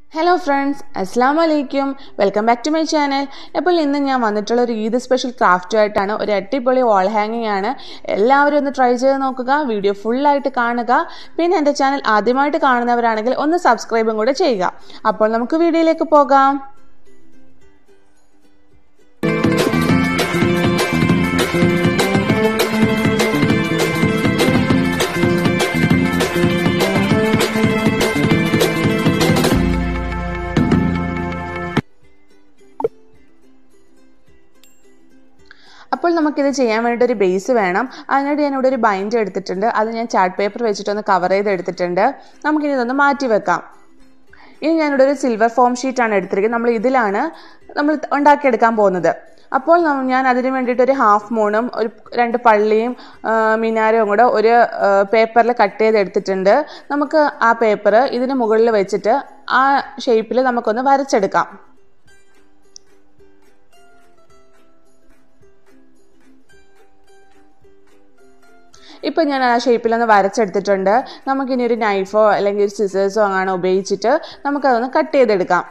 hello friends അസ്സാം വലൈക്കും welcome back to my channel അപ്പോൾ ഇന്ന് ഞാൻ വന്നിട്ടുള്ള ഒരു ഈദ് സ്പെഷ്യൽ ക്രാഫ്റ്റുമായിട്ടാണ് ഒരു അടിപൊളി വാൾ ഹാങ്ങിങ് ആണ് എല്ലാവരും ഒന്ന് ട്രൈ ചെയ്ത് നോക്കുക വീഡിയോ ഫുള്ളായിട്ട് കാണുക പിന്നെ എൻ്റെ ചാനൽ ആദ്യമായിട്ട് കാണുന്നവരാണെങ്കിൽ ഒന്ന് സബ്സ്ക്രൈബും കൂടെ ചെയ്യുക അപ്പോൾ നമുക്ക് വീഡിയോയിലേക്ക് പോകാം അപ്പോൾ നമുക്കിത് ചെയ്യാൻ വേണ്ടിയിട്ട് ഒരു ബേസ് വേണം അതിനായിട്ട് ഞാൻ ഇവിടെ ഒരു ബൈൻഡ് എടുത്തിട്ടുണ്ട് അത് ഞാൻ ചാർട്ട് പേപ്പർ വെച്ചിട്ടൊന്ന് കവർ ചെയ്ത് എടുത്തിട്ടുണ്ട് നമുക്കിനി ഇതൊന്ന് മാറ്റി വെക്കാം ഇനി ഞാനിവിടെ ഒരു സിൽവർ ഫോം ഷീറ്റാണ് എടുത്തിരിക്കുന്നത് നമ്മൾ ഇതിലാണ് നമ്മൾ ഉണ്ടാക്കിയെടുക്കാൻ പോകുന്നത് അപ്പോൾ ഞാൻ അതിന് വേണ്ടിയിട്ട് ഒരു ഹാഫ് മൂണും ഒരു രണ്ട് പള്ളിയും മിനാരവും കൂടെ ഒരു പേപ്പറിൽ കട്ട് ചെയ്ത് എടുത്തിട്ടുണ്ട് നമുക്ക് ആ പേപ്പർ ഇതിന് മുകളിൽ വെച്ചിട്ട് ആ ഷേപ്പിൽ നമുക്കൊന്ന് വരച്ചെടുക്കാം ഇപ്പം ഞാൻ ആ ഷേപ്പിലൊന്ന് വരച്ചെടുത്തിട്ടുണ്ട് നമുക്കിനി ഒരു നൈഫോ അല്ലെങ്കിൽ ഒരു സിസേഴ്സോ അങ്ങനെ ഉപയോഗിച്ചിട്ട് നമുക്കതൊന്ന് കട്ട് ചെയ്തെടുക്കാം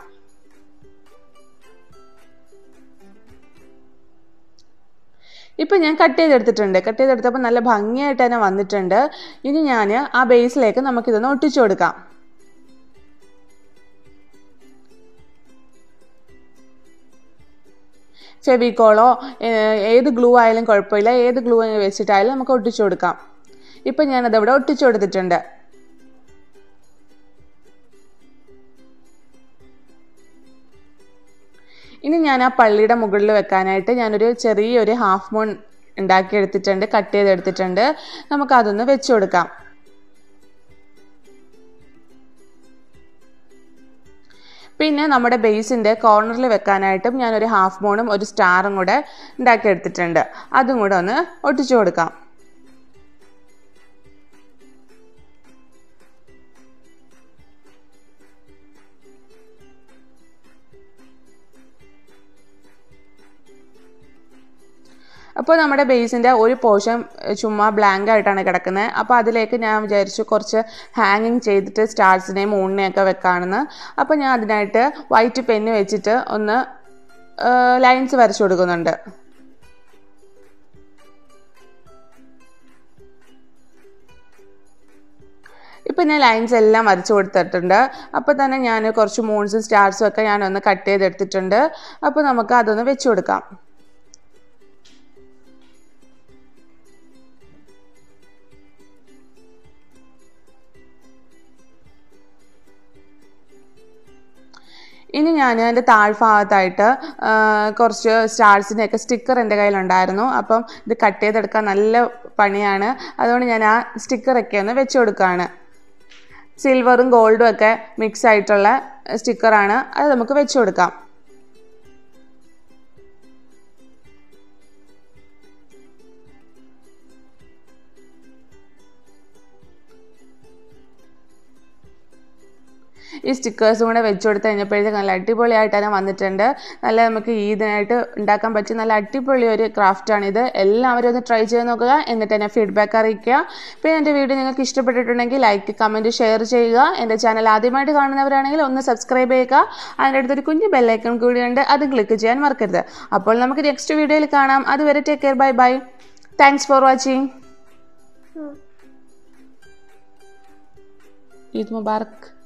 ഇപ്പം ഞാൻ കട്ട് ചെയ്തെടുത്തിട്ടുണ്ട് കട്ട് ചെയ്തെടുത്തപ്പോൾ നല്ല ഭംഗിയായിട്ട് തന്നെ വന്നിട്ടുണ്ട് ഇനി ഞാൻ ആ ബേസിലേക്ക് നമുക്കിതൊന്ന് ഒട്ടിച്ചു കൊടുക്കാം ഫെവിക്കോളോ ഏത് ഗ്ലൂ ആയാലും കുഴപ്പമില്ല ഏത് ഗ്ലൂ വെച്ചിട്ടായാലും നമുക്ക് ഒട്ടിച്ചു കൊടുക്കാം ഇപ്പം ഞാനതവിടെ ഒട്ടിച്ചു കൊടുത്തിട്ടുണ്ട് ഇനി ഞാൻ ആ പള്ളിയുടെ മുകളിൽ വെക്കാനായിട്ട് ഞാനൊരു ചെറിയൊരു ഹാഫ് മൂൺ ഉണ്ടാക്കിയെടുത്തിട്ടുണ്ട് കട്ട് ചെയ്തെടുത്തിട്ടുണ്ട് നമുക്കതൊന്ന് വെച്ചു കൊടുക്കാം പിന്നെ നമ്മുടെ ബേസിൻ്റെ കോർണറിൽ വെക്കാനായിട്ടും ഞാനൊരു ഹാഫ് മൂണും ഒരു സ്റ്റാറും കൂടെ ഉണ്ടാക്കിയെടുത്തിട്ടുണ്ട് അതും കൂടെ ഒന്ന് ഒട്ടിച്ചു കൊടുക്കാം അപ്പോൾ നമ്മുടെ ബേസിൻ്റെ ഒരു പോർഷൻ ചുമ്മാ ബ്ലാങ്ക് ആയിട്ടാണ് കിടക്കുന്നത് അപ്പോൾ അതിലേക്ക് ഞാൻ വിചാരിച്ചു കുറച്ച് ഹാങ്ങിങ് ചെയ്തിട്ട് സ്റ്റാർസിനെയും മൂണിനെയും ഒക്കെ വെക്കാണെന്ന് അപ്പോൾ ഞാൻ അതിനായിട്ട് വൈറ്റ് പെന്ന് വെച്ചിട്ട് ഒന്ന് ലൈൻസ് വരച്ചു കൊടുക്കുന്നുണ്ട് ഇപ്പം ഞാൻ ലൈൻസ് എല്ലാം വരച്ചു കൊടുത്തിട്ടുണ്ട് അപ്പോൾ തന്നെ ഞാൻ കുറച്ച് മൂൺസും സ്റ്റാർസും ഒക്കെ ഞാനൊന്ന് കട്ട് ചെയ്തെടുത്തിട്ടുണ്ട് അപ്പോൾ നമുക്ക് അതൊന്ന് വെച്ചു കൊടുക്കാം ഇനി ഞാൻ എൻ്റെ താഴ്ഭാഗത്തായിട്ട് കുറച്ച് സ്റ്റാർസിൻ്റെയൊക്കെ സ്റ്റിക്കർ എൻ്റെ കയ്യിലുണ്ടായിരുന്നു അപ്പം ഇത് കട്ട് ചെയ്തെടുക്കാൻ നല്ല പണിയാണ് അതുകൊണ്ട് ഞാൻ ആ സ്റ്റിക്കറൊക്കെ ഒന്ന് വെച്ച് കൊടുക്കുകയാണ് സിൽവറും ഗോൾഡും ഒക്കെ മിക്സ് ആയിട്ടുള്ള സ്റ്റിക്കറാണ് അത് നമുക്ക് വെച്ച് കൊടുക്കാം ഈ സ്റ്റിക്കേഴ്സും കൂടെ വെച്ച് കൊടുത്ത് കഴിഞ്ഞപ്പോഴത്തേക്ക് നല്ല അടിപൊളിയായിട്ട് തന്നെ വന്നിട്ടുണ്ട് നല്ല നമുക്ക് ഈദിനായിട്ട് ഉണ്ടാക്കാൻ പറ്റിയ നല്ല അടിപൊളി ഒരു ക്രാഫ്റ്റാണിത് എല്ലാവരും ഒന്ന് ട്രൈ ചെയ്ത് നോക്കുക എന്നിട്ട് എന്നെ ഫീഡ്ബാക്ക് അറിയിക്കുക പിന്നെ എൻ്റെ വീഡിയോ നിങ്ങൾക്ക് ഇഷ്ടപ്പെട്ടിട്ടുണ്ടെങ്കിൽ ലൈക്ക് കമൻറ്റ് ഷെയർ ചെയ്യുക എൻ്റെ ചാനൽ ആദ്യമായിട്ട് കാണുന്നവരാണെങ്കിൽ ഒന്ന് സബ്സ്ക്രൈബ് ചെയ്യുക അതിൻ്റെ അടുത്തൊരു കുഞ്ഞു ബെല്ലൈക്കൺ കൂടിയുണ്ട് അത് ക്ലിക്ക് ചെയ്യാൻ മറക്കരുത് അപ്പോൾ നമുക്ക് നെക്സ്റ്റ് വീഡിയോയിൽ കാണാം അതുവരെ take care bye bye thanks for watching Eid Mubarak